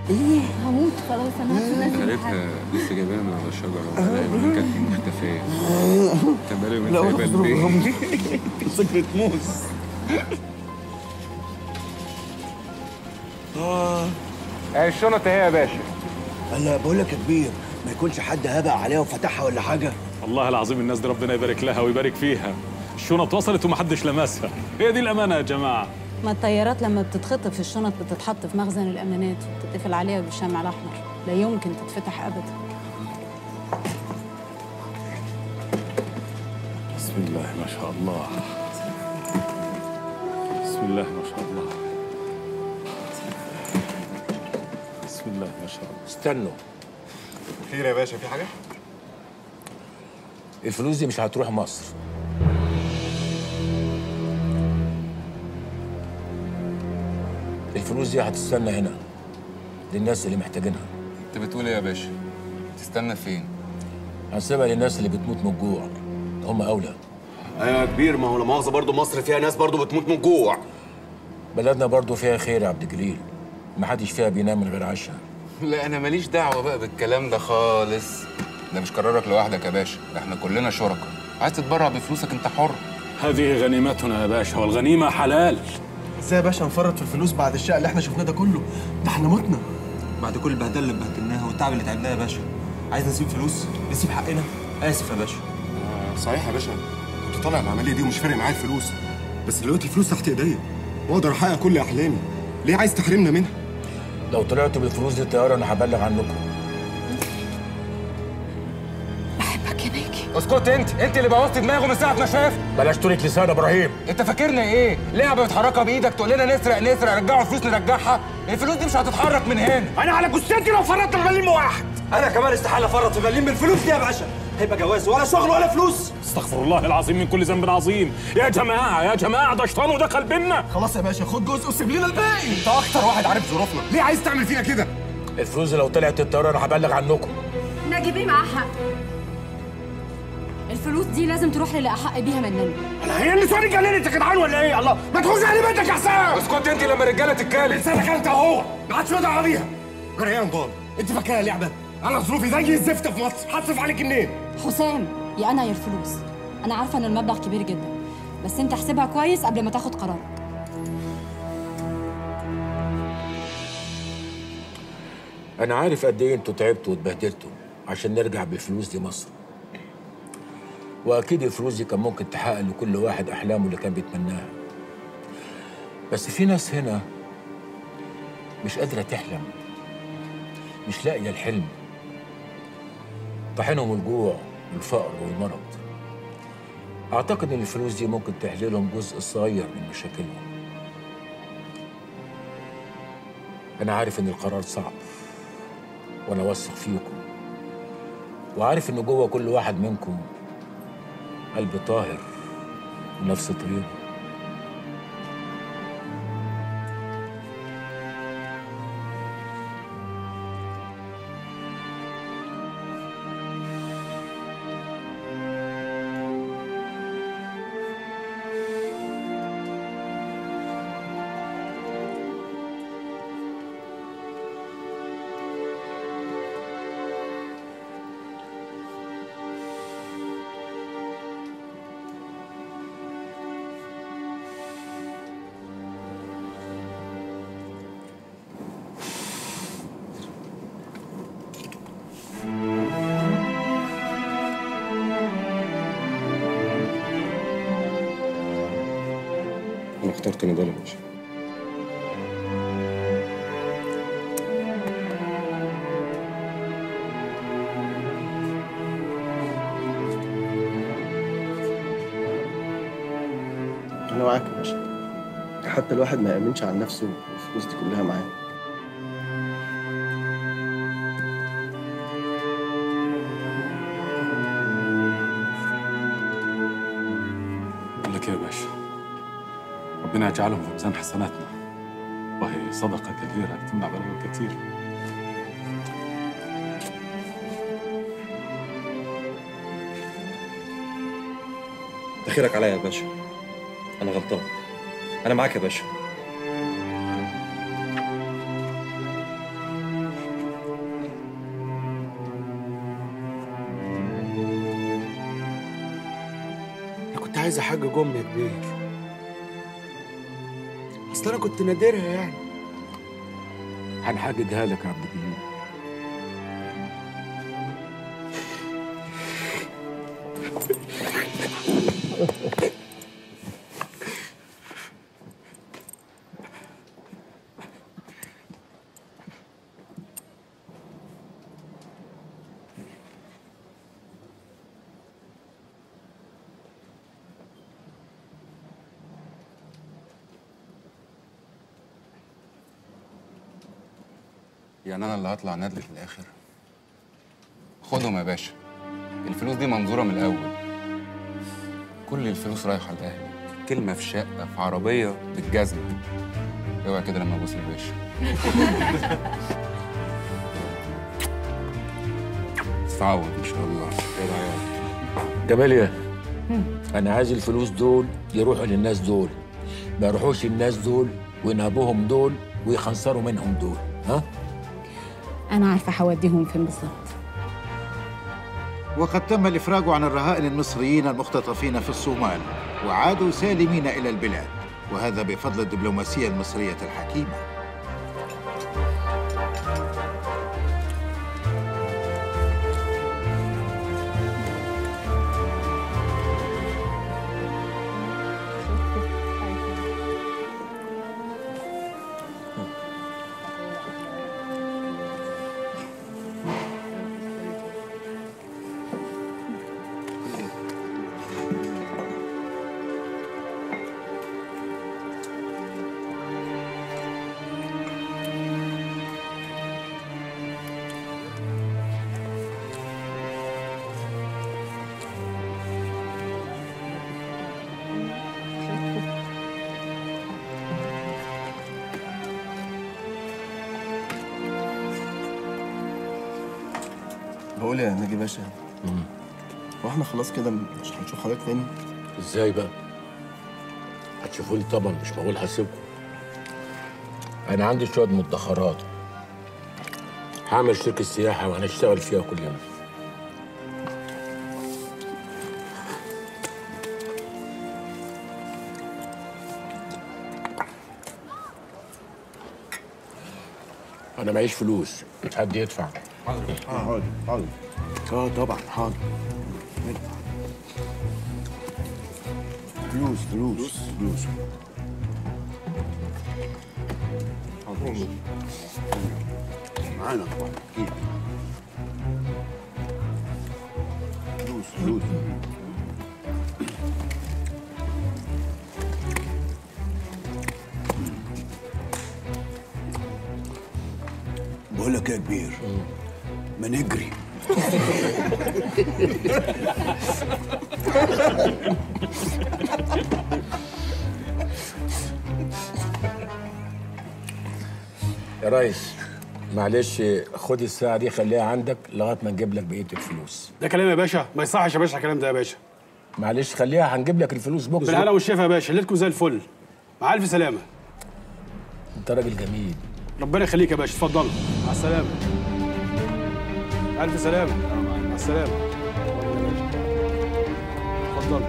ايه هموت خلاص انا هتنزل قالتها لسه جايباها من على الشجره وقالها كانت مختفيه كان بقالي يومين لا سايبها البيت سكرة موز اه الشنط اهي يا باشا انا بقول لك يا كبير ما يكونش حد هبق عليها وفتحها ولا حاجه والله العظيم الناس دي ربنا يبارك لها ويبارك فيها الشنط وصلت ومحدش لمسها هي دي الامانه يا جماعه ما الطيارات لما بتتخطف الشنط بتتحط في مخزن الامانات وبتتقفل عليها بالشمع الاحمر لا يمكن تتفتح ابدا بسم الله ما شاء الله بسم الله ما شاء الله بسم الله ما شاء الله استنوا خير يا باشا في حاجه الفلوس دي مش هتروح مصر الفلوس دي هتستنى هنا للناس اللي محتاجينها انت بتقول ايه يا باشا تستنى فين هنسيبها للناس اللي بتموت من الجوع هم اولى ايوه يا كبير ما هو لا مؤاخذه برضه مصر فيها ناس برضه بتموت من الجوع بلدنا برضو فيها خير يا عبد الجليل محدش فيها بينام من غير عشاء لا انا ماليش دعوه بقى بالكلام ده خالص ده مش قرارك لوحدك يا باشا ده احنا كلنا شركاء عايز تتبرع بفلوسك انت حر هذه غنيمتنا يا باشا والغنيمه حلال ازاي يا باشا نفرط في الفلوس بعد الشقه اللي احنا شفناه ده كله ده احنا متنا بعد كل البهدله اللي بهدلناها والتعب اللي تعبناه يا باشا عايز نسيب فلوس نسيب حقنا اسف يا باشا صحيح يا باشا كنت طالع العمليه دي ومش فارق معايا الفلوس بس دلوقتي الفلوس تحت ايديا واقدر احقق كل احلامي ليه عايز تحرمنا منها لو طلعتوا بالفلوس دي الطياره انا هبلغ عنكم بحبك يا ناجي اسكت انت انت اللي بوظت دماغه من ساعه ما شاف بلاش تورك لسان يا ابراهيم انت فاكرنا ايه لعبه بتحركها بايدك تقول لنا نسرق نسرق رجعوا الفلوس نرجعها الفلوس دي مش هتتحرك من هنا انا على جثتي لو فرطت مليم واحد انا كمان استحاله افرط في مليم بالفلوس دي يا باشا هيبقى جواز ولا شغل ولا فلوس استغفر الله العظيم من كل ذنب عظيم يا جماعه يا جماعه ده شيطان ودخل بينا خلاص يا باشا خد جزء وسيب لنا الباقي انت اكتر واحد عارف ظروفنا ليه عايز تعمل فينا كده الفلوس دي لو طلعت الطياره انا هبلغ عنكم ناجي بيه معاه حق الفلوس دي لازم تروح للي احق بيها مننا انا هي النسوان اتجننت يا جدعان ولا ايه الله ما تخش على بيتك يا حسام اسكت انت لما الرجاله تتكلم لسانك انت اهو ما عادش له بيها جرى ايه يا نضال انت فاكرها لعبه انا ظروفي زي الزفت في مصر هتصرف عليك منين حسام يا انا يا الفلوس انا عارفه ان المبلغ كبير جدا بس انت احسبها كويس قبل ما تاخد قرارك انا عارف قد ايه انتوا تعبتوا واتبهدلتوا عشان نرجع بالفلوس دي مصر واكيد الفلوس دي كان ممكن تحقق لكل واحد احلامه اللي كان بيتمناها بس في ناس هنا مش قادره تحلم مش لاقيه الحلم طاحنهم الجوع والفقر والمرض اعتقد ان الفلوس دي ممكن تحل لهم جزء صغير من مشاكلهم انا عارف ان القرار صعب وانا واثق فيكم وعارف ان جوه كل واحد منكم قلب طاهر ونفس طيبه انا اخترت نضال يا باشا انا معاك يا باشا حتى الواحد ما يامنش على نفسه والفلوس دي كلها معاه بقول لك إيه يا باشا ربنا يجعلهم في ميزان حسناتنا وهي صدقه كبيره تمنع بلاوي كثير ده خيرك عليا يا باشا انا غلطان انا معاك يا باشا عايز احجج امي يا كبير اصل انا كنت نادرها يعني هنحججها لك يا عبد الجليل يعني انا اللي هطلع ندل في الاخر خدهم يا باشا الفلوس دي منظوره من الاول كل الفلوس رايحه لاهلي كلمه في شقه في عربيه بالجزم اوعى كده لما ابوس الباشا تتعود ان شاء الله جمالية انا عايز الفلوس دول يروحوا للناس دول ما يروحوش الناس دول وينهبوهم دول ويخنصروا منهم دول ها انا عارفه هوديهم فين بالظبط وقد تم الإفراج عن الرهائن المصريين المختطفين في الصومال وعادوا سالمين إلى البلاد وهذا بفضل الدبلوماسية المصرية الحكيمة بقول يا ناجي باشا هو احنا خلاص كده مش هنشوف حضرتك تاني ازاي بقى هتشوفوني طبعا مش معقول هسيبكم انا عندي شويه مدخرات هعمل شركه سياحه وهنشتغل فيها كلنا انا معيش فلوس حد يدفع حاضر حاضر اه طبعا حاضر فلوس فلوس فلوس معانا طبعا اكيد فلوس فلوس بقول لك إيه يا كبير ما نجري يا ريس معلش خد الساعة دي خليها عندك لغاية ما نجيب لك بقية الفلوس ده كلام يا باشا ما يصحش يا باشا الكلام ده يا باشا معلش خليها هنجيب لك الفلوس بكرة بالهنا والشفا يا باشا ليلتكم زي الفل مع الف سلامه انت راجل جميل ربنا يخليك يا باشا اتفضلوا مع السلامه الف سلامه مع السلامه اتفضلوا